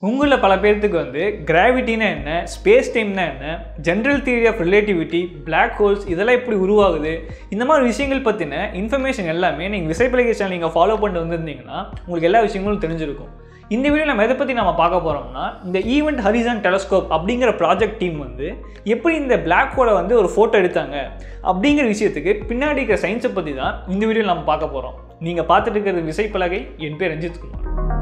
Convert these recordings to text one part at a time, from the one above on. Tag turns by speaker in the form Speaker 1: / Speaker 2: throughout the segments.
Speaker 1: உங்களில் பல பேர்த்துக்கு வந்து கிராவிட்டினா என்ன ஸ்பேஸ் டைம்னா என்ன general theory of relativity black holes இதெல்லாம் எப்படி உருவாகுது இந்த மாதிரி விஷயங்கள் பற்றின இன்ஃபர்மேஷன் எல்லாமே நீங்கள் விசைப்பலகை சேனல் நீங்கள் ஃபாலோ பண்ணிட்டு வந்திருந்தீங்கன்னா உங்களுக்கு எல்லா விஷயங்களும் தெரிஞ்சிருக்கும் இந்த வீடியோ நம்ம எதை பற்றி நம்ம பார்க்க போகிறோம்னா இந்த ஈவெண்ட் ஹரிசன் டெலஸ்கோப் அப்படிங்கிற ப்ராஜெக்ட் டீம் வந்து எப்படி இந்த பிளாக் ஹோலை வந்து ஒரு ஃபோட்டோ எடுத்தாங்க அப்படிங்கிற விஷயத்துக்கு பின்னாடி இருக்கிற சயின்ஸை பற்றி தான் இந்த வீடியோ நம்ம பார்க்க போகிறோம் நீங்கள் பார்த்துட்டு இருக்கிறது விசைப்பலகை என் பேர் ரஞ்சித் குமார்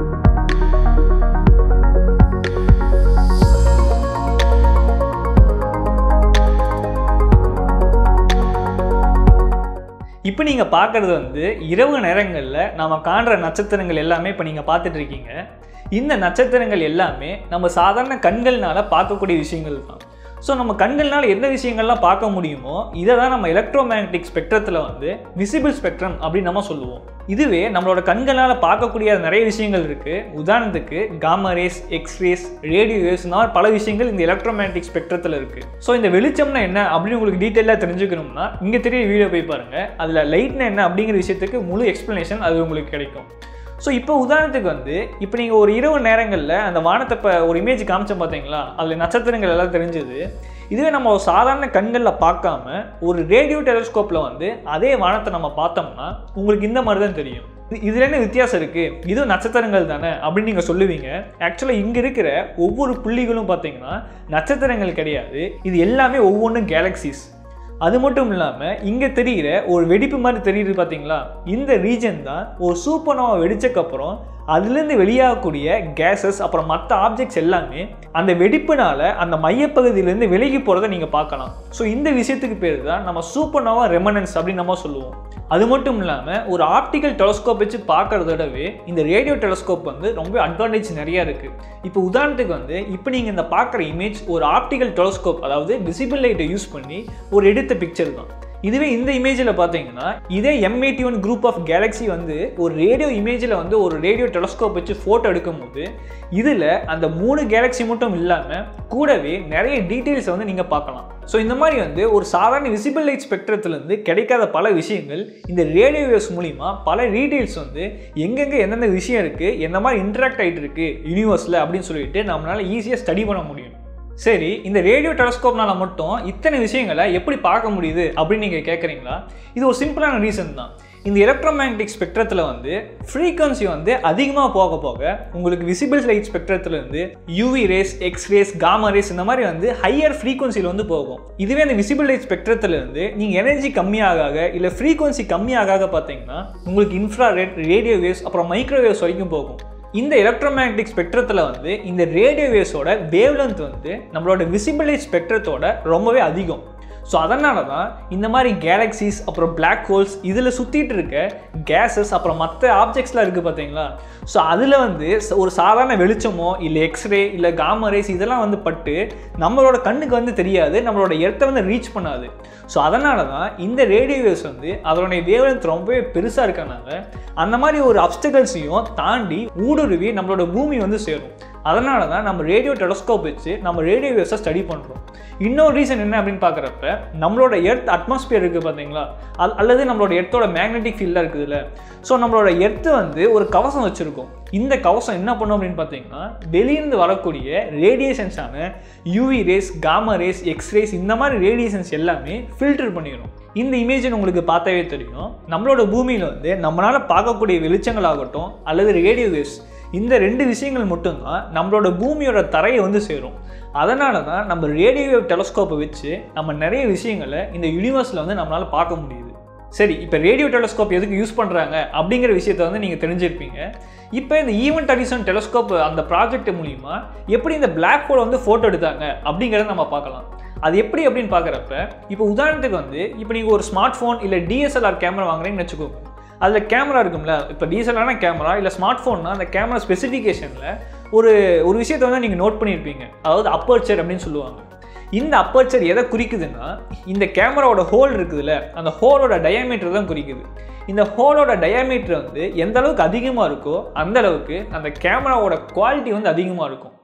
Speaker 1: இப்போ நீங்கள் பார்க்குறது வந்து இரவு நேரங்களில் நம்ம காண்ற நட்சத்திரங்கள் எல்லாமே இப்போ நீங்கள் பார்த்துட்டு இருக்கீங்க இந்த நட்சத்திரங்கள் எல்லாமே நம்ம சாதாரண கண்கள்னால பார்க்கக்கூடிய விஷயங்கள் தான் ஸோ நம்ம கண்கள்னால எந்த விஷயங்கள்லாம் பார்க்க முடியுமோ இதை தான் நம்ம எலக்ட்ரோ மேக்னட்டிக் ஸ்பெக்ட்ரத்தில் வந்து விசிபிள் ஸ்பெக்ட்ரம் அப்படின்னு நம்ம சொல்லுவோம் இதுவே நம்மளோட கண்களால் பார்க்கக்கூடிய நிறைய விஷயங்கள் இருக்குது உதாரணத்துக்கு gamma rays X rays radio waves இந்த மாதிரி பல விஷயங்கள் இந்த எலக்ட்ரோ மேக்னட்டிக் ஸ்பெக்ட்ரத்தில் இருக்குது ஸோ இந்த வெளிச்சம்னா என்ன அப்படின்னு உங்களுக்கு டீட்டெயிலாக தெரிஞ்சுக்கணும்னா இங்கே தெரிய வீடியோ போய் பாருங்கள் அதில் லைட்னா என்ன அப்படிங்கிற விஷயத்துக்கு முழு எக்ஸ்ப்ளனேஷன் அது உங்களுக்கு கிடைக்கும் ஸோ இப்போ உதாரணத்துக்கு வந்து இப்போ நீங்கள் ஒரு இரவு நேரங்களில் அந்த வானத்தை இப்போ ஒரு இமேஜ் காமிச்சோம் பார்த்தீங்களா அதில் நட்சத்திரங்கள் எல்லாம் தெரிஞ்சது இதுவே நம்ம ஒரு சாதாரண கண்களில் பார்க்காம ஒரு ரேடியோ டெலிஸ்கோப்பில் வந்து அதே வானத்தை நம்ம பார்த்தோம்னா உங்களுக்கு இந்த மாதிரி தான் தெரியும் இது- இதுல என்ன வித்தியாசம் இருக்குது இதுவும் நட்சத்திரங்கள் தானே அப்படின்னு நீங்கள் சொல்லுவீங்க ஆக்சுவலாக இங்கே இருக்கிற ஒவ்வொரு புள்ளிகளும் பார்த்தீங்கன்னா நட்சத்திரங்கள் கிடையாது இது எல்லாமே ஒவ்வொன்றும் கேலக்சிஸ் அது மட்டும் இல்லாமல் இங்கே தெரிகிற ஒரு வெடிப்பு மாதிரி தெரியுது பார்த்தீங்களா இந்த ரீஜன் தான் ஒரு சூப்பர்னோவா வெடிச்சக்கப்புறம் அதுலேருந்து வெளியாகக்கூடிய கேஸஸ் அப்புறம் மற்ற ஆப்ஜெக்ட்ஸ் எல்லாமே அந்த வெடிப்புனால அந்த மையப்பகுதியிலேருந்து விலகி போகிறத நீங்கள் பார்க்கலாம் ஸோ இந்த விஷயத்துக்கு பேர் தான் நம்ம சூப்பர்னோவா ரெமனன்ஸ் அப்படின்னு நம்ம சொல்லுவோம் அது மட்டும் இல்லாமல் ஒரு ஆப்டிக்கல் டெலஸ்கோப் வச்சு பார்க்கறத விடவே இந்த ரேடியோ டெலஸ்கோப் வந்து ரொம்ப அட்வான்டேஜ் நிறையா இருக்குது இப்போ உதாரணத்துக்கு வந்து இப்போ நீங்கள் இந்த பார்க்குற இமேஜ் ஒரு ஆப்டிக்கல் டெலஸ்கோப் அதாவது விசிபிள் லைட்டை யூஸ் பண்ணி ஒரு எடுத்த பிக்சர் தான் இதுவே இந்த இமேஜில் பார்த்தீங்கன்னா இதே M eighty one group of galaxy வந்து ஒரு ரேடியோ இமேஜில் வந்து ஒரு ரேடியோ டெலஸ்கோப் வச்சு ஃபோட்டோ எடுக்கும்போது இதில் அந்த மூணு கேலக்ஸி மட்டும் இல்லாமல் கூடவே நிறைய டீட்டெயில்ஸை வந்து நீங்கள் பார்க்கலாம் ஸோ இந்த மாதிரி வந்து ஒரு சாதாரண விசிபிள் லைட் ஸ்பெக்ட்ரத்துலேருந்து கிடைக்காத பல விஷயங்கள் இந்த ரேடியோ வேவ்ஸ் மூலிமா பல டீட்டெயில்ஸ் வந்து எங்கெங்கே எந்தெந்த விஷயம் இருக்குது எந்த மாதிரி இன்ட்ராக்ட் ஆகிட்டு இருக்கு யூனிவர்ஸில் அப்படின்னு சொல்லிட்டு நம்மளால் ஈஸியாக ஸ்டடி பண்ண முடியும் சரி இந்த ரேடியோ டெலஸ்கோப்னால மட்டும் இத்தனை விஷயங்களை எப்படி பார்க்க முடியுது அப்படின்னு நீங்கள் கேட்குறீங்களா இது ஒரு சிம்பிளான ரீசன் தான் இந்த எலக்ட்ரோமேக்னட்டிக் ஸ்பெக்ட்ரத்தில் வந்து ஃப்ரீக்வன்சி வந்து அதிகமாக போக போக உங்களுக்கு விசிபிள் லைட் ஸ்பெக்ட்ரத்துலேருந்து UV rays X rays gamma rays இந்த மாதிரி வந்து ஹையர் ஃப்ரீக்வன்சியில் வந்து போகும் இதுவே அந்த விசிபிள் லைட் ஸ்பெக்ட்ரத்துலேருந்து நீங்கள் எனர்ஜி கம்மியாக ஆக இல்லை ஃப்ரீக்வன்சி கம்மியாக ஆக பார்த்தீங்கன்னா உங்களுக்கு இன்ஃப்ராரெட் ரேடியோ வேவ்ஸ் அப்புறம் மைக்ரோவேவ்ஸ் வரைக்கும் போகும் இந்த எலக்ட்ரோமேக்னட்டிக் ஸ்பெக்ட்ரத்தில் வந்து இந்த ரேடியோ வேவ்ஸோட வேவ்லென்த் வந்து நம்மளோட விசிபிள் லைட் ஸ்பெக்ட்ரத்தோட ரொம்பவே அதிகம் ஸோ அதனால தான் இந்த மாதிரி கேலக்ஸிஸ் அப்புறம் பிளாக் ஹோல்ஸ் இதில் சுற்றிட்டு இருக்க கேஸஸ் அப்புறம் மற்ற ஆப்ஜெக்ட்ஸ்லாம் இருக்குது பார்த்தீங்களா ஸோ அதில் வந்து ச- ஒரு சாதாரண வெளிச்சமோ இல்லை எக்ஸ்ரே இல்லை காமா ரேஸ் இதெல்லாம் வந்து பட்டு நம்மளோட கண்ணுக்கு வந்து தெரியாது நம்மளோட எர்த்தை வந்து ரீச் பண்ணாது ஸோ அதனால தான் இந்த ரேடியோ வேவ்ஸ் வந்து அதனுடைய வேவ்லென்த் ரொம்பவே பெருசாக இருக்கனால அந்த மாதிரி ஒரு அப்டகல்ஸையும் தாண்டி ஊடுருவி நம்மளோட பூமி வந்து சேரும் அதனால தான் நம்ம ரேடியோ டெலஸ்கோப் வச்சு நம்ம ரேடியோ வேவ்ஸை ஸ்டடி பண்ணுறோம் இன்னொரு ரீசன் என்ன அப்படின்னு பார்க்குறப்ப நம்மளோட எர்த் அட்மாஸ்பியர் இருக்குது பார்த்தீங்களா அது அல்லது நம்மளோட எர்த்தோட மேக்னெட்டிக் ஃபீல்டாக இருக்குதுல்ல ஸோ நம்மளோட எர்த்து வந்து ஒரு கவசம் வச்சுருக்கோம் இந்த கவசம் என்ன பண்ணும் அப்படின்னு பார்த்தீங்கன்னா வெளியிருந்து வரக்கூடிய ரேடியேஷன்ஸான UV rays gamma rays X rays இந்த மாதிரி ரேடியேஷன்ஸ் எல்லாமே ஃபில்டர் பண்ணிடும் இந்த இமேஜ் உங்களுக்கு பார்த்தாவே தெரியும் நம்மளோட பூமியில் வந்து நம்மளால் பார்க்கக்கூடிய வெளிச்சங்களாகட்டும் அல்லது ரேடியோ வேவ்ஸ் இந்த ரெண்டு விஷயங்கள் மட்டும்தான் நம்மளோட பூமியோட தரையை வந்து சேரும் அதனால தான் நம்ம ரேடியோ வேவ் டெலஸ்கோப்பை வச்சு நம்ம நிறைய விஷயங்களை இந்த யூனிவர்ஸில் வந்து நம்மளால் பார்க்க முடியுது சரி இப்போ ரேடியோ டெலஸ்கோப் எதுக்கு யூஸ் பண்ணுறாங்க அப்படிங்கிற விஷயத்தை வந்து நீங்கள் தெரிஞ்சிருப்பீங்க இப்போ இந்த ஈவெண்ட் அடிசன் டெலஸ்கோப் அந்த ப்ராஜெக்ட் மூலிமா எப்படி இந்த பிளாக் ஹோலை வந்து ஃபோட்டோ எடுத்தாங்க அப்படிங்கிறத நம்ம பார்க்கலாம் அது எப்படி அப்படின்னு பார்க்குறப்ப இப்போ உதாரணத்துக்கு வந்து இப்போ நீங்கள் ஒரு ஸ்மார்ட் ஃபோன் இல்லை டிஎஸ்எல்ஆர் கேமரா வாங்குறீங்கன்னு வச்சுக்கோங்க அதில் கேமரா இருக்கும்ல இப்போ டீசலான கேமரா இல்லை ஸ்மார்ட் ஃபோன்னா அந்த கேமரா ஸ்பெசிஃபிகேஷனில் ஒரு ஒரு விஷயத்தை வந்து நீங்கள் நோட் பண்ணியிருப்பீங்க அதாவது அப்பர்ச்சர் அப்படின்னு சொல்லுவாங்க இந்த அப்பர்ச்சர் எதை குறிக்குதுன்னா இந்த கேமராவோட ஹோல் இருக்குதுல்ல அந்த ஹோலோட டயாமீட்டர் தான் குறிக்குது இந்த ஹோலோட டயாமீட்டர் வந்து எந்த அளவுக்கு அதிகமாக இருக்கோ அந்த அளவுக்கு அந்த கேமராவோட குவாலிட்டி வந்து அதிகமாக இருக்கும்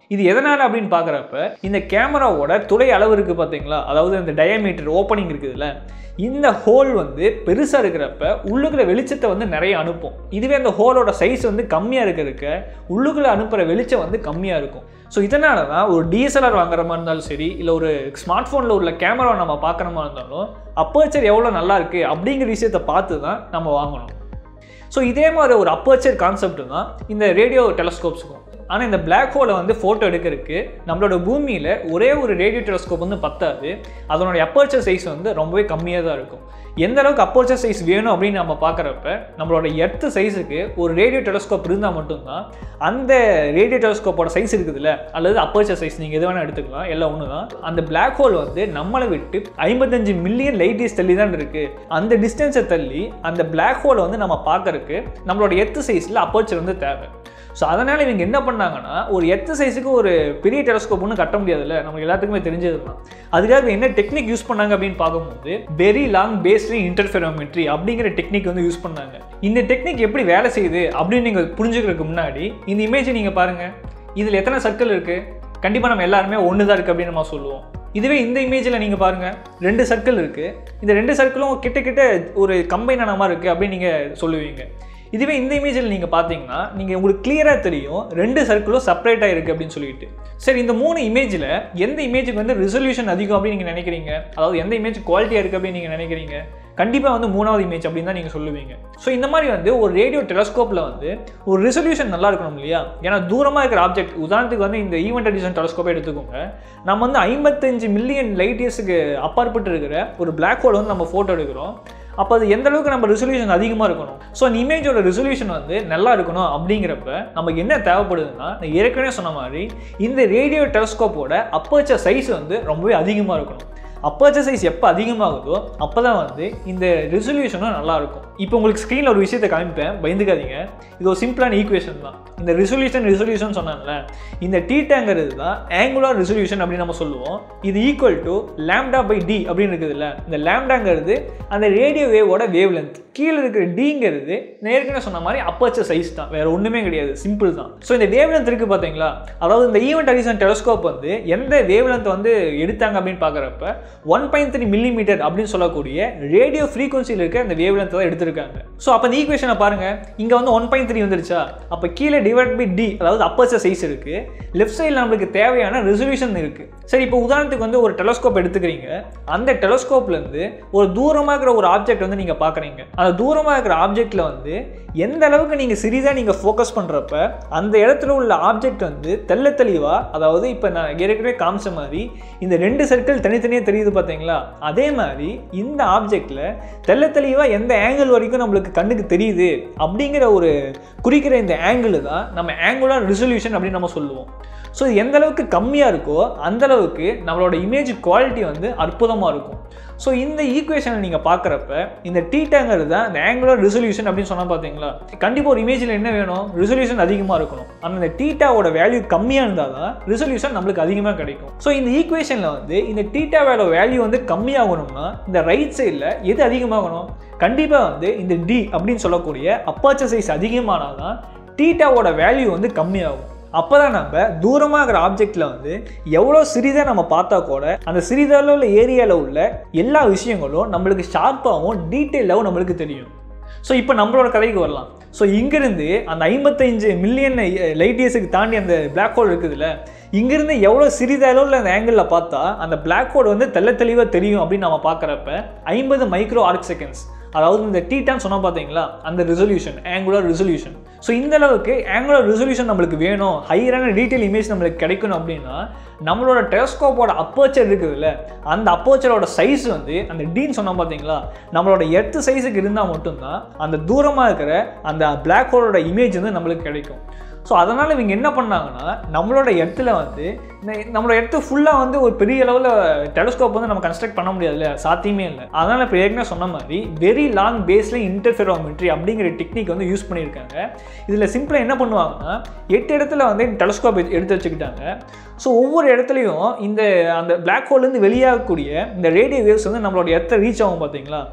Speaker 1: இது எதனால் அப்படின்னு பார்க்குறப்ப இந்த கேமராவோட துளை அளவு இருக்குது பார்த்தீங்களா அதாவது இந்த டயமீட்டர் ஓப்பனிங் இருக்குதுல்ல இந்த ஹோல் வந்து பெருசாக இருக்கிறப்ப உள்ளுக்குள்ள வெளிச்சத்தை வந்து நிறைய அனுப்பும் இதுவே அந்த ஹோலோட சைஸ் வந்து கம்மியாக இருக்கிறதுக்க உள்ளுக்குள்ள அனுப்புகிற வெளிச்சம் வந்து கம்மியாக இருக்கும் ஸோ இதனால தான் ஒரு டிஎஸ்எல்ஆர் வாங்குற மாதிரி இருந்தாலும் சரி இல்லை ஒரு ஸ்மார்ட் ஃபோனில் உள்ள கேமரா நம்ம பார்க்குற மாதிரி இருந்தாலும் அப்பர்ச்சர் எவ்வளோ நல்லா இருக்குது அப்படிங்கிற விஷயத்தை பார்த்து தான் நம்ம வாங்கணும் ஸோ இதே மாதிரி ஒரு அப்பர்ச்சர் கான்செப்ட் தான் இந்த ரேடியோ டெலஸ்கோப்ஸுக்கும் ஆனால் இந்த பிளாக் ஹோலை வந்து ஃபோட்டோ எடுக்கிறதுக்கு நம்மளோட பூமியில் ஒரே ஒரு ரேடியோ டெலஸ்கோப் வந்து பத்தாது அதனுடைய அப்பர்ச்சர் சைஸ் வந்து ரொம்பவே கம்மியாக தான் இருக்கும் எந்த அளவுக்கு அப்பர்ச்சர் சைஸ் வேணும் அப்படின்னு நம்ம பார்க்குறப்ப நம்மளோட எர்த்து சைஸுக்கு ஒரு ரேடியோ டெலஸ்கோப் இருந்தால் மட்டும்தான் அந்த ரேடியோ டெலஸ்கோப்போட சைஸ் இருக்குதுல்ல அல்லது அப்பர்ச்சர் சைஸ் நீங்கள் எது வேணால் எடுத்துக்கலாம் எல்லாம் ஒன்று தான் அந்த பிளாக் ஹோல் வந்து நம்மளை விட்டு ஐம்பத்தஞ்சு மில்லியன் லைட் இயர்ஸ் தள்ளி தான் இருக்குது அந்த டிஸ்டன்ஸை தள்ளி அந்த பிளாக் ஹோலை வந்து நம்ம பார்க்கறதுக்கு நம்மளோட எர்த்து சைஸில் அப்பர்ச்சர் வந்து தேவை ஸோ அதனால் இவங்க என்ன பண்ணாங்கன்னா ஒரு எத்து சைஸுக்கு ஒரு பெரிய டெலஸ்கோப் ஒன்றும் கட்ட முடியாதுல்ல நமக்கு எல்லாத்துக்குமே தெரிஞ்சது தான் அதுக்காக என்ன டெக்னிக் யூஸ் பண்ணாங்க அப்படின்னு பார்க்கும்போது வெரி லாங் பேஸ்டு இன்டர்ஃபெரோமெட்ரி அப்படிங்கிற டெக்னிக் வந்து யூஸ் பண்ணாங்க இந்த டெக்னிக் எப்படி வேலை செய்யுது அப்படின்னு நீங்கள் புரிஞ்சுக்கிறதுக்கு முன்னாடி இந்த இமேஜை நீங்கள் பாருங்கள் இதில் எத்தனை சர்க்கிள் இருக்குது கண்டிப்பாக நம்ம எல்லாருமே ஒன்று தான் இருக்குது அப்படின்னு நம்ம சொல்லுவோம் இதுவே இந்த இமேஜில் நீங்கள் பாருங்கள் ரெண்டு சர்க்கிள் இருக்குது இந்த ரெண்டு சர்க்கிளும் கிட்ட கிட்ட ஒரு கம்பைன் ஆன மாதிரி இருக்குது அப்படின்னு நீங்கள் சொல்லுவீங்க இதுவே இந்த இமேஜில் நீங்கள் பார்த்தீங்கன்னா நீங்கள் உங்களுக்கு கிளியராக தெரியும் ரெண்டு சர்க்கிளும் செப்பரேட்டாக இருக்குது அப்படின்னு சொல்லிட்டு சரி இந்த மூணு இமேஜில் எந்த இமேஜுக்கு வந்து ரிசல்யூஷன் அதிகம் அப்படின்னு நீங்கள் நினைக்கிறீங்க அதாவது எந்த இமேஜ் குவாலிட்டியாக இருக்குது அப்படின்னு நீங்கள் நினைக்கிறீங்க கண்டிப்பாக வந்து மூணாவது இமேஜ் அப்படின்னு தான் நீங்கள் சொல்லுவீங்க ஸோ இந்த மாதிரி வந்து ஒரு ரேடியோ டெலஸ்கோப்பில் வந்து ஒரு ரெசல்யூஷன் நல்லா இருக்கணும் இல்லையா ஏன்னா தூரமாக இருக்கிற ஆப்ஜெக்ட் உதாரணத்துக்கு வந்து இந்த ஈவெண்ட் எடிஷன் டெலஸ்கோப்பை எடுத்துக்கோங்க நம்ம வந்து ஐம்பத்தஞ்சு மில்லியன் லைட் இயர்ஸுக்கு அப்பாற்பட்டு இருக்கிற ஒரு பிளாக் ஹோல் வந்து நம்ம ஃபோட்டோ எடுக்கிறோம் அப்போ அது எந்த அளவுக்கு நம்ம ரெசல்யூஷன் அதிகமாக இருக்கணும் ஸோ அந்த இமேஜோட ரெசல்யூஷன் வந்து நல்லா இருக்கணும் அப்படிங்கிறப்ப நமக்கு என்ன தேவைப்படுதுன்னா நான் ஏற்கனவே சொன்ன மாதிரி இந்த ரேடியோ டெலஸ்கோப்போட அப்பர்ச்சர் சைஸ் வந்து ரொம்பவே அதிகமாக இருக்கணும் அப்பர்ச்சர் சைஸ் எப்போ அதிகமாகுதோ அப்போ தான் வந்து இந்த ரெசல்யூஷனும் நல்லாயிருக்கும் இப்போ உங்களுக்கு ஸ்க்ரீனில் ஒரு விஷயத்தை காமிப்பேன் பயந்துக்காதீங்க இது ஒரு சிம்பிளான ஈக்குவேஷன் தான் இந்த ரெசல்யூஷன் ரெசல்யூஷன் சொன்னாங்கல்ல இந்த டீட்டாங்கிறது தான் ஆங்குலார் ரெசல்யூஷன் அப்படின்னு நம்ம சொல்லுவோம் இது equal to lambda by D அப்படின்னு இருக்குதுல்ல இந்த லேம்டாங்கிறது அந்த ரேடியோ வேவோட வேவ் லென்த் கீழே இருக்கிற டிங்கிறது நான் ஏற்கனவே சொன்ன மாதிரி அப்பர்ச்சர் சைஸ் தான் வேற ஒன்றுமே கிடையாது சிம்பிள் தான் ஸோ இந்த வேவ் லென்த் இருக்குது பார்த்தீங்களா அதாவது இந்த ஈவெண்ட் ஹரிசன் டெலஸ்கோப் வந்து எந்த வேவ் லென்த் வந்து எடுத்தாங்க அப்படின்னு பார்க்குறப்ப ஒன் பாயிண்ட் த்ரீ மில்லிமீட்டர் அப்படின்னு சொல்லக்கூடிய ரேடியோ ஃப்ரீக்வன்சியில் இருக்க அந்த வேவ் லென்த் தான் எடுத்திருக்காங்க ஸோ அப்போ இந்த ஈக்குவேஷனை பாருங்க இங்கே வந்து ஒன் பாயிண்ட் த்ரீ வந்துருச்சா அப்போ கீழே டிவைட் பை டி அதாவது அப்பர்ச்சர் சைஸ் இருக்கு லெஃப்ட் சைடில் நம்மளுக்கு தேவையான ரெசல்யூஷன் இருக்கு சரி இப்போ உதாரணத்துக்கு வந்து ஒரு டெலஸ்கோப் எடுத்துக்கிறீங்க அந்த டெலஸ்கோப்லேருந்து ஒரு தூரமாக இருக்கிற ஒரு ஆப்ஜெக்ட் வந்து நீங்கள் பார்க்குறீங்க அந்த தூரமாக இருக்கிற ஆப்ஜெக்டில் வந்து எந்த அளவுக்கு நீங்கள் சிறிதாக நீங்கள் ஃபோக்கஸ் பண்ணுறப்ப அந்த இடத்துல உள்ள ஆப்ஜெக்ட் வந்து தெள்ள தெளிவாக அதாவது இப்போ நான் ஏற்கனவே காமிச்ச மாதிரி இந்த ரெண்டு சர்க்கிள் தனித்தனியாக தெரியுது பார்த்தீங்களா அதே மாதிரி இந்த ஆப்ஜெக்டில் தெள்ள தெளிவாக எந்த ஆங்கிள் வரைக்கும் நம்மளுக்கு கண்ணுக்கு தெரியுது அப்படிங்கிற ஒரு குறிக்கிற இந்த ஆங்கிள் தான் நம்ம ஆங்குலர் ரிசல்யூஷன் அப்படின்னு நம்ம சொல்லுவோம் ஸோ இது எந்த அளவுக்கு கம்மியாக இருக்கோ அந்த அளவுக்கு நம்மளோட இமேஜ் குவாலிட்டி வந்து அற்புதமாக இருக்கும் ஸோ இந்த ஈக்குவேஷனை நீங்கள் பார்க்குறப்ப இந்த டீட்டாங்கிறது தான் இந்த ஆங்குலர் ரிசல்யூஷன் அப்படின்னு சொன்னால் பார்த்தீங்களா கண்டிப்பாக ஒரு இமேஜில் என்ன வேணும் ரிசல்யூஷன் அதிகமாக இருக்கணும் ஆனால் இந்த டீட்டாவோட வேல்யூ கம்மியாக இருந்தால் தான் ரிசல்யூஷன் நம்மளுக்கு அதிகமாக கிடைக்கும் ஸோ இந்த ஈக்குவேஷனில் வந்து இந்த டீட்டாவோட வேல்யூ வந்து கம்மியாகணும்னா இந்த ரைட் சைடில் எது அதிகமாகணும் கண்டிப்பாக வந்து இந்த டி அப்படின்னு சொல்லக்கூடிய அப்பாச்சர் சைஸ் அதிகமானால் தான் டீட்டாவோட வேல்யூ வந்து கம்மியாகும் அப்போ தான் நம்ம தூரமாக இருக்கிற ஆப்ஜெக்டில் வந்து எவ்வளோ சிறிதாக நம்ம பார்த்தா கூட அந்த சிறிதளவு உள்ள ஏரியாவில் உள்ள எல்லா விஷயங்களும் நம்மளுக்கு ஷார்ப்பாகவும் டீட்டெயிலாகவும் நம்மளுக்கு தெரியும் ஸோ இப்போ நம்மளோட கதைக்கு வரலாம் ஸோ இங்கேருந்து அந்த ஐம்பத்தஞ்சு மில்லியன் லைட் இயர்ஸுக்கு தாண்டி அந்த பிளாக் ஹோல் இருக்குதுல்ல இங்கேருந்து எவ்வளோ சிறிதளவில் அந்த ஆங்கிளில் பார்த்தா அந்த பிளாக் ஹோல் வந்து தெள்ள தெளிவாக தெரியும் அப்படின்னு நம்ம பார்க்குறப்ப ஐம்பது மைக்ரோ ஆர்க் செகண்ட்ஸ் அதாவது இந்த டீட்டான் சொன்னால் பார்த்தீங்களா அந்த ரெசல்யூஷன் ஆங்குலர் ரெசல்யூஷன் ஸோ இந்த அளவுக்கு ஆங்குலர் ரெசல்யூஷன் நம்மளுக்கு வேணும் ஹையரான டீட்டெயில் இமேஜ் நம்மளுக்கு கிடைக்கணும் அப்படின்னா நம்மளோட டெலஸ்கோப்போட அப்போச்சர் இருக்குதுல்ல அந்த அப்போச்சரோட சைஸ் வந்து அந்த டீன் சொன்னோம் பார்த்தீங்களா நம்மளோட எர்த்து சைஸுக்கு இருந்தால் மட்டும்தான் அந்த தூரமாக இருக்கிற அந்த பிளாக் ஹோலோட இமேஜ் வந்து நம்மளுக்கு கிடைக்கும் ஸோ அதனால் இவங்க என்ன பண்ணாங்கன்னா நம்மளோட இடத்துல வந்து இந்த- நம்மளோட இடத்து ஃபுல்லாக வந்து ஒரு பெரிய லெவலில் டெலஸ்கோப் வந்து நம்ம கன்ஸ்ட்ரக்ட் பண்ண முடியாதுல்ல சாத்தியமே இல்லை அதனால் இப்போ ஏற்கனவே சொன்ன மாதிரி வெரி லாங் பேஸில் இன்டர்ஃபெரோமெட்ரி அப்படிங்கிற டெக்னிக் வந்து யூஸ் பண்ணியிருக்காங்க இதில் சிம்பிளாக என்ன பண்ணுவாங்கன்னா எட்டு இடத்துல வந்து டெலஸ்கோப் எடுத்து வச்சுக்கிட்டாங்க ஸோ ஒவ்வொரு இடத்துலையும் இந்த அந்த பிளாக் ஹோல்லேருந்து வெளியாகக்கூடிய இந்த ரேடியோ வேவ்ஸ் வந்து நம்மளோட இடத்த ரீச் ஆகும் பார்த்தீங்களா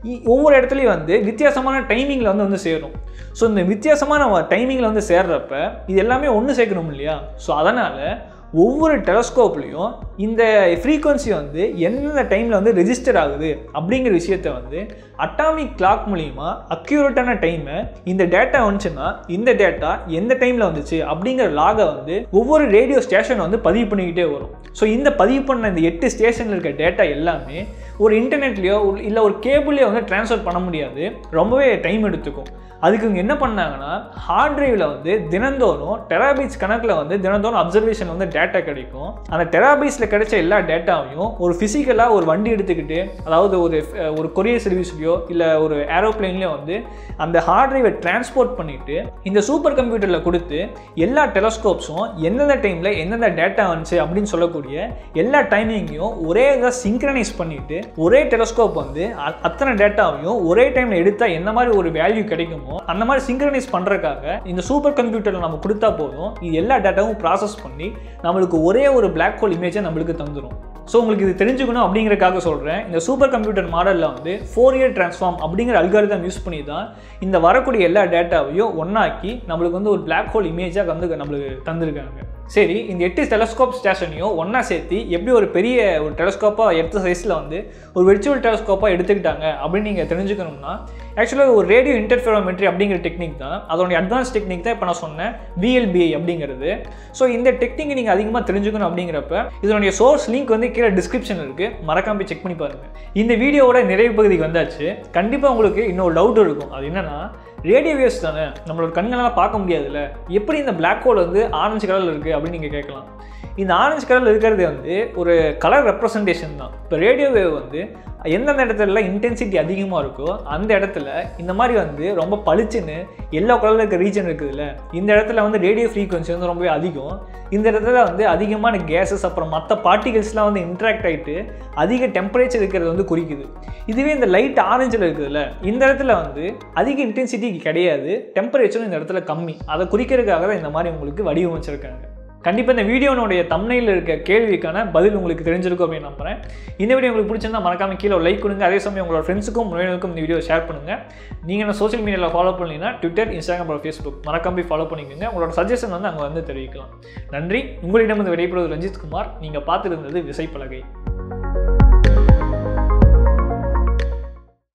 Speaker 1: இ- ஒவ்வொரு இடத்துலையும் வந்து வித்தியாசமான டைமிங்கில் வந்து வந்து சேரும் ஸோ இந்த வித்தியாசமான டைமிங்கில் வந்து சேர்றப்ப இது எல்லாமே ஒன்று சேர்க்கணும் இல்லையா ஸோ அதனால் ஒவ்வொரு டெலஸ்கோப்லேயும் இந்த ஃப்ரீக்வன்சி வந்து எந்தெந்த டைமில் வந்து ரெஜிஸ்டர் ஆகுது அப்படிங்கிற விஷயத்த வந்து அட்டாமிக் கிளாக் மூலிமா அக்யூரேட்டான டைமை இந்த டேட்டா வந்துச்சுன்னா இந்த டேட்டா எந்த டைமில் வந்துச்சு அப்படிங்கிற லாகை வந்து ஒவ்வொரு ரேடியோ ஸ்டேஷன் வந்து பதிவு பண்ணிக்கிட்டே வரும் ஸோ இந்த பதிவு பண்ண இந்த எட்டு ஸ்டேஷனில் இருக்க டேட்டா எல்லாமே ஒரு இன்டர்நெட்லேயோ இல்லை ஒரு கேபிள்லேயோ வந்து ட்ரான்ஸ்ஃபர் பண்ண முடியாது ரொம்பவே டைம் எடுத்துக்கும் அதுக்கு இவங்க என்ன பண்ணாங்கன்னா ஹார்ட் டிரைவில் வந்து தினந்தோறும் டெராபைட்ஸ் கணக்கில் வந்து தினந்தோறும் அப்சர்வேஷன் வந்து டேட்டா கிடைக்கும் அந்த டெராபைட்ஸில் கிடைச்ச எல்லா டேட்டாவையும் ஒரு ஃபிசிக்கலாக ஒரு வண்டி எடுத்துக்கிட்டு அதாவது ஒரு அஹ், ஒரு கொரியர் சர்வீஸ்லையோ இல்லை ஒரு ஏரோப்ளேன்லையோ வந்து அந்த ஹார்ட் டிரைவை டிரான்ஸ்போர்ட் பண்ணிட்டு இந்த சூப்பர் கம்ப்யூட்டரில் கொடுத்து எல்லா டெலஸ்கோப்ஸும் எந்தெந்த டைமில் எந்தெந்த டேட்டா வந்துச்சு அப்படின்னு சொல்லக்கூடிய எல்லா டைமிங்கையும் ஒரே இதாக சிங்க்ரனைஸ் பண்ணிட்டு ஒரே டெலஸ்கோப் வந்து அ- அத்தனை டேட்டாவையும் ஒரே டைமில் எடுத்தால் என்ன மாதிரி ஒரு வேல்யூ கிடைக்குமோ அந்த மாதிரி சிங்க்ரனைஸ் பண்ணுறதுக்காக இந்த சூப்பர் கம்ப்யூட்டரில் நம்ம கொடுத்தா போதும் இது எல்லா டேட்டாவும் ப்ராசஸ் பண்ணி நம்மளுக்கு ஒரே ஒரு Black ஹோல் இமேஜை நம்மளுக்கு தந்துடும் ஸோ உங்களுக்கு இது தெரிஞ்சுக்கணும் அப்படிங்கறக்காக சொல்கிறேன் இந்த சூப்பர் கம்ப்யூட்டர் மாடலில் வந்து ஃபோர் இயர் ட்ரான்ஸ்ஃபார்ம் அப்படிங்கிற அல்காரிதம் யூஸ் பண்ணி தான் இந்த வரக்கூடிய எல்லா டேட்டாவையும் ஒன்றாக்கி நம்மளுக்கு வந்து ஒரு Black ஹோல் இமேஜாக வந்து நம்மளுக்கு தந்திருக்காங்க சரி இந்த எட்டு டெலஸ்கோப் ஸ்டேஷனையும் ஒன்றா சேர்த்து எப்படி ஒரு பெரிய ஒரு டெலஸ்கோப்பாக எட்டு சைஸில் வந்து ஒரு விர்ச்சுவல் டெலஸ்கோப்பாக எடுத்துக்கிட்டாங்க அப்படின்னு நீங்கள் தெரிஞ்சுக்கணும்னா ஆக்சுவலாக ஒரு ரேடியோ இன்டர்ஃபெரோமெட்ரி அப்படிங்கிற டெக்னிக் தான் அதோடைய அட்வான்ஸ் டெக்னிக் தான் இப்போ நான் சொன்னேன் VLBI அப்படிங்கிறது ஸோ இந்த டெக்னிக் நீங்கள் அதிகமாக தெரிஞ்சுக்கணும் அப்படிங்கிறப்ப இதனுடைய சோர்ஸ் லிங்க் வந்து கீழே டிஸ்கிரிப்ஷன் இருக்குது மறக்காம போய் செக் பண்ணி பாருங்கள் இந்த வீடியோவோட நிறைவு பகுதிக்கு வந்தாச்சு கண்டிப்பாக உங்களுக்கு இன்னொரு டவுட் இருக்கும் அது என்னன்னா ரேடியோ வேவ்ஸ் தானே நம்மளோட கண்களால் பார்க்க முடியாதுல்ல எப்படி இந்த Black ஹோல் வந்து ஆரஞ்சு கலரில் இருக்குது அப்படின்னு நீங்கள் கேட்கலாம் இந்த ஆரஞ்சு கலரில் இருக்கிறது வந்து ஒரு கலர் ரெப்ரசன்டேஷன் தான் இப்போ ரேடியோ வேவ் வந்து எந்தெந்த இடத்துல இன்டென்சிட்டி அதிகமாக இருக்கோ அந்த இடத்துல இந்த மாதிரி வந்து ரொம்ப பளிச்சுன்னு எல்லோ கலரில் இருக்க ரீஜன் இருக்குதுல்ல இந்த இடத்துல வந்து ரேடியோ ஃப்ரீக்வன்சி வந்து ரொம்பவே அதிகம் இந்த இடத்துல வந்து அதிகமான கேஸஸ் அப்புறம் மற்ற பார்ட்டிகல்ஸ்லாம் வந்து இன்ட்ராக்ட் ஆகிட்டு அதிக டெம்பரேச்சர் இருக்கிறது வந்து குறிக்குது இதுவே இந்த லைட் ஆரஞ்சில் இருக்குதுல்ல இந்த இடத்துல வந்து அதிக இன்டென்சிட்டி கிடையாது டெம்பரேச்சரும் இந்த இடத்துல கம்மி அதை குறிக்கிறதுக்காக தான் இந்த மாதிரி உங்களுக்கு வடிவமைச்சிருக்காங்க கண்டிப்பாக இந்த வீடியோனுடைய தம்னையில் இருக்க கேள்விக்கான பதில் உங்களுக்கு தெரிஞ்சிருக்கும் அப்படின்னு நம்புறேன் இந்த வீடியோ உங்களுக்கு பிடிச்சிருந்தா மறக்காம கீழே லைக் கொடுங்க அதே சமயம் உங்களோட ஃப்ரெண்ட்ஸுக்கும் முறையினருக்கும் இந்த வீடியோ ஷேர் பண்ணுங்கள் நீங்கள் என்ன சோஷியல் மீடியாவில் ஃபாலோ பண்ணீங்கன்னா ட்விட்டர் இன்ஸ்டாகிராம் அப்புறம் ஃபேஸ்புக் மறக்காம போய் ஃபாலோ பண்ணிக்கோங்க உங்களோட சஜஷன் வந்து அங்கே வந்து தெரிவிக்கலாம் நன்றி உங்களிடம் வந்து விடைபெறுவது ரஞ்சித் குமார் நீங்கள் பார்த்துருந்தது விசைப்பலகை